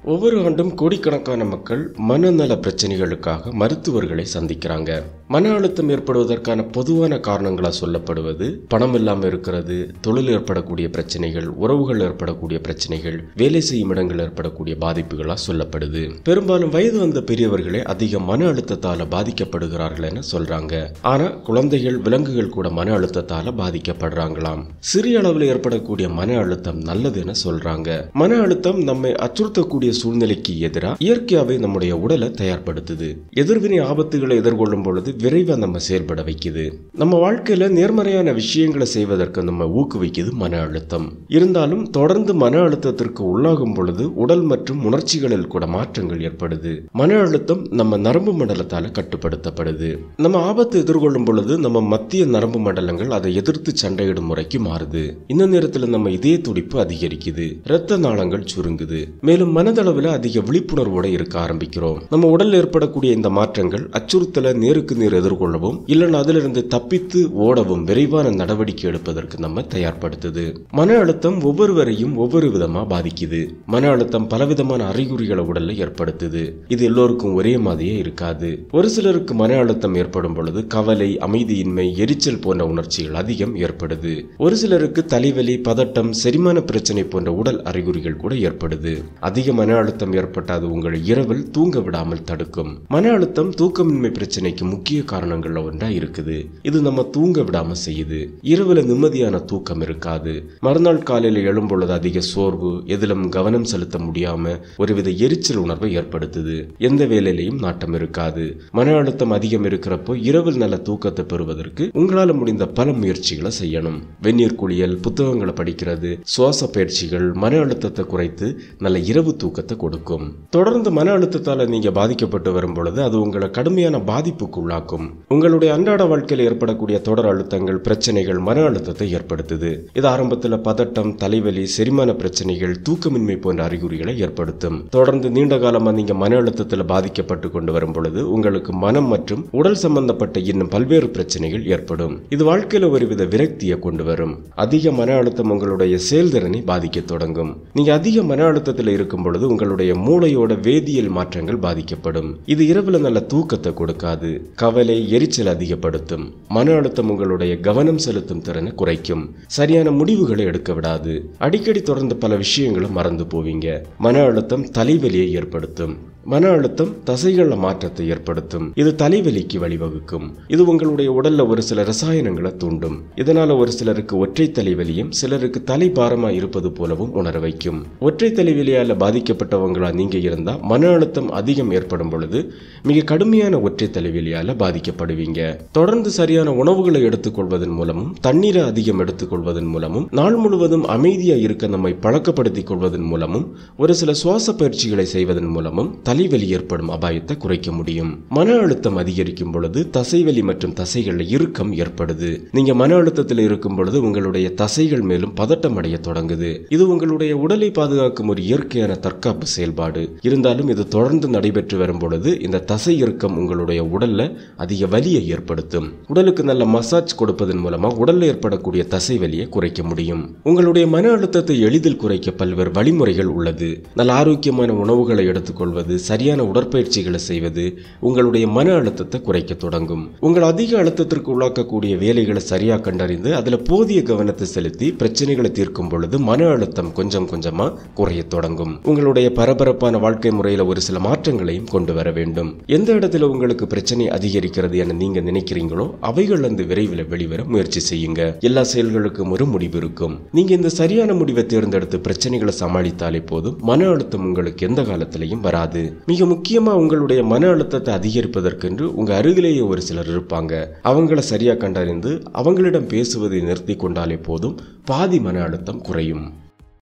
ஒவ்வொரு ஆண்டும் கோடிக்கணக்கான மக்கள் மனநல பிரச்சனைகளுக்காக மருத்துவர்களை சந்திக்கிறாங்க மன அழுத்தம் ஏற்படுவதற்கான பொதுவான காரணங்களா சொல்லப்படுவது பணம் இல்லாமல் இருக்கிறது தொழில் ஏற்படக்கூடிய பிரச்சனைகள் உறவுகள் ஏற்படக்கூடிய பிரச்சனைகள் வேலை செய்யும் இடங்கள் ஏற்படக்கூடிய பாதிப்புகளா சொல்லப்படுது பெரும்பாலும் வயது வந்த பெரியவர்களே அதிக மன அழுத்தத்தால பாதிக்கப்படுகிறார்கள் என சொல்றாங்க ஆனா குழந்தைகள் விலங்குகள் கூட மன அழுத்தத்தால பாதிக்கப்படுறாங்களாம் சிறிய அளவில் ஏற்படக்கூடிய மன அழுத்தம் நல்லது என சொல்றாங்க மன அழுத்தம் நம்மை அச்சுறுத்தக்கூடிய சூழ்நிலைக்கு எதிராக இயற்கையாவே நம்முடைய உடலை தயார்படுத்துது எதிர்வினை ஆபத்துகளை எதிர்கொள்ளும் பொழுது விரைவா நம்ம செயல்பட வைக்குது நம்ம வாழ்க்கையில நேர்மறையான விஷயங்களை செய்வதற்கு நம்ம ஊக்குவிக்குது மன அழுத்தம் இருந்தாலும் தொடர்ந்து மன அழுத்தத்திற்கு உள்ளாகும் பொழுது உடல் மற்றும் உணர்ச்சிகளில் கூட மாற்றங்கள் ஏற்படுது மன அழுத்தம் நம்ம நரம்பு மண்டலத்தால கட்டுப்படுத்தப்படுது நம்ம ஆபத்து எதிர்கொள்ளும் பொழுது நம்ம மத்திய நரம்பு மண்டலங்கள் அதை எதிர்த்து சண்டையிடும் முறைக்கு மாறுது இந்த நேரத்தில் நம்ம இதய துடிப்பு அதிகரிக்குது இரத்த நாளங்கள் சுருங்குது மேலும் மனதளவில் அதிக விழிப்புணர்வோட இருக்க ஆரம்பிக்கிறோம் நம்ம உடல் ஏற்படக்கூடிய இந்த மாற்றங்கள் அச்சுறுத்தலை நேருக்கு நேர் எதிர்கொள்ளவும் இல்லைன்னா அதிலிருந்து தப்பித்து ஓடவும் விரைவான நடவடிக்கை எடுப்பதற்கு நம்ம தயார்படுத்துது மன அழுத்தம் ஒவ்வொருவரையும் ஒவ்வொரு விதமா பாதிக்குது மன அழுத்தம் பலவிதமான அறிகுறிகளை உடல்ல ஏற்படுத்துது இது எல்லோருக்கும் ஒரே மாதிரியே இருக்காது ஒரு சிலருக்கு மன அழுத்தம் ஏற்படும் பொழுது கவலை அமைதியின்மை எரிச்சல் போன்ற உணர்ச்சிகள் அதிகம் ஏற்படுது ஒரு சிலருக்கு தலைவலி பதட்டம் செரிமான பிரச்சனை போன்ற உடல் அறிகுறிகள் கூட ஏற்படுது அதிக மன அழுத்தம் ஏற்பட்டால் அது உங்களை இரவில் தூங்க விடாமல் தடுக்கும் மன அழுத்தம் தூக்கமின்மை பிரச்சனைக்கு முக்கிய காரணங்கள்ல ஒன்றா இருக்குது இது நம்ம தூங்க விடாம செய்யுது இரவுல நிம்மதியான தூக்கம் இருக்காது மறுநாள் காலையில எழும்பொழுது அதிக சோர்வு எதிலும் கவனம் செலுத்த முடியாம ஒருவித எரிச்சல் உணர்வை ஏற்படுத்துது எந்த வேலையிலையும் நாட்டம் இருக்காது மன அழுத்தம் அதிகம் இருக்கிறப்போ இரவில் நல்ல தூக்கத்தை பெறுவதற்கு உங்களால முடிந்த பல முயற்சிகளை செய்யணும் வெந்நீர் குளியல் புத்தகங்களை படிக்கிறது சுவாச பயிற்சிகள் மன அழுத்தத்தை குறைத்து நல்ல இரவு தூக்கத்தை கொடுக்கும் தொடர்ந்து மன அழுத்தத்தால நீங்க பாதிக்கப்பட்டு வரும் பொழுது அது உங்களை கடுமையான பாதிப்புக்கு உள்ளாக்கும் உங்களுடைய அன்றாட வாழ்க்கையில் ஏற்படக்கூடிய தொடர் அழுத்தங்கள் பிரச்சனைகள் மன அழுத்தத்தை ஏற்படுத்துது இது ஆரம்பத்தில் பதட்டம் தலைவலி செரிமான பிரச்சனைகள் தூக்கமின்மை போன்ற அறிகுறிகளை ஏற்படுத்தும் தொடர்ந்து நீண்ட காலமா நீங்க மன அழுத்தத்தில் பாதிக்கப்பட்டு கொண்டு வரும் பொழுது உங்களுக்கு மனம் மற்றும் உடல் சம்பந்தப்பட்ட இன்னும் பல்வேறு பிரச்சனைகள் ஏற்படும் இது வாழ்க்கையில ஒருவித விரக்தியை கொண்டு வரும் அதிக மன அழுத்தம் உங்களுடைய செயல்திறனை பாதிக்க தொடங்கும் நீங்க அதிக மன அழுத்தத்தில் இருக்கும் பொழுது உங்களுடைய மூளையோட வேதியியல் மாற்றங்கள் பாதிக்கப்படும் இது இரவுல நல்ல தூக்கத்தை கொடுக்காது கவலை எரிச்சல் அதிகப்படுத்தும் மன அழுத்தம் உங்களுடைய கவனம் செலுத்தும் திறனை குறைக்கும் சரியான முடிவுகளை எடுக்க விடாது அடிக்கடி தொடர்ந்து பல விஷயங்களை மறந்து போவீங்க மன அழுத்தம் தலைவலியை ஏற்படுத்தும் மன அழுத்தம் தசைகள மாற்றத்தை ஏற்படுத்தும் இது தலைவலிக்கு வழிவகுக்கும் இது உங்களுடைய உடல்ல ஒரு சில ரசாயனங்களை தூண்டும் இதனால ஒரு சிலருக்கு ஒற்றை தலைவலியும் சிலருக்கு தலை பாரமா இருப்பது போலவும் உணர வைக்கும் ஒற்றை தலைவலியால பாதிக்கப்பட்டவங்களா நீங்க இருந்தா மன அழுத்தம் அதிகம் ஏற்படும் பொழுது மிக கடுமையான ஒற்றை தலைவலியால பாதிக்கப்படுவீங்க தொடர்ந்து சரியான உணவுகளை எடுத்துக்கொள்வதன் மூலமும் தண்ணீரை அதிகம் எடுத்துக்கொள்வதன் மூலமும் நாள் முழுவதும் அமைதியா இருக்க நம்மை பழக்கப்படுத்திக் கொள்வதன் மூலமும் ஒரு சில சுவாச பயிற்சிகளை செய்வதன் மூலமும் தலைவலி ஏற்படும் அபாயத்தை குறைக்க முடியும் மன அழுத்தம் அதிகரிக்கும் பொழுது தசைவலி மற்றும் தசைகள்ல இறுக்கம் ஏற்படுது நீங்க மன அழுத்தத்தில் இருக்கும் பொழுது உங்களுடைய தசைகள் மேலும் பதட்டம் அடைய தொடங்குது இது உங்களுடைய உடலை பாதுகாக்கும் ஒரு இயற்கையான தற்காப்பு செயல்பாடு இருந்தாலும் இது தொடர்ந்து நடைபெற்று வரும் பொழுது இந்த தசை இறுக்கம் உங்களுடைய உடல்ல அதிக வலியை ஏற்படுத்தும் உடலுக்கு நல்ல மசாஜ் கொடுப்பதன் மூலமா உடல்ல ஏற்படக்கூடிய தசை வலியை குறைக்க முடியும் உங்களுடைய மன அழுத்தத்தை எளிதில் குறைக்க பல்வேறு வழிமுறைகள் உள்ளது நல்ல ஆரோக்கியமான உணவுகளை எடுத்துக்கொள்வது சரியான உடற்பயிற்சிகளை செய்வது உங்களுடைய மன அழுத்தத்தை குறைக்க தொடங்கும் உங்கள் அதிக அழுத்தத்திற்கு உள்ளாக்கக்கூடிய வேலைகளை சரியா கண்டறிந்து அதுல போதிய கவனத்தை செலுத்தி பிரச்சனைகளை தீர்க்கும் பொழுது மன அழுத்தம் கொஞ்சம் கொஞ்சமா குறைய தொடங்கும் உங்களுடைய பரபரப்பான வாழ்க்கை முறையில ஒரு சில மாற்றங்களையும் கொண்டு வர வேண்டும் எந்த இடத்துல உங்களுக்கு பிரச்சனை அதிகரிக்கிறது என நீங்க நினைக்கிறீங்களோ அவைகள் அந்த விரைவில் வெளிவர முயற்சி செய்யுங்க எல்லா செயல்களுக்கும் ஒரு முடிவு இருக்கும் நீங்க இந்த சரியான முடிவை தேர்ந்தெடுத்து பிரச்சனைகளை சமாளித்தாலே போதும் மன அழுத்தம் உங்களுக்கு எந்த காலத்திலையும் வராது மிக முக்கியமா உங்களுடைய மன அழுத்தத்தை அதிகரிப்பதற்கென்று உங்க அருகிலேயே ஒரு சிலர் இருப்பாங்க அவங்கள சரியா கண்டறிந்து அவங்களிடம் பேசுவதை நிறுத்தி கொண்டாலே போதும் பாதி மன அழுத்தம் குறையும்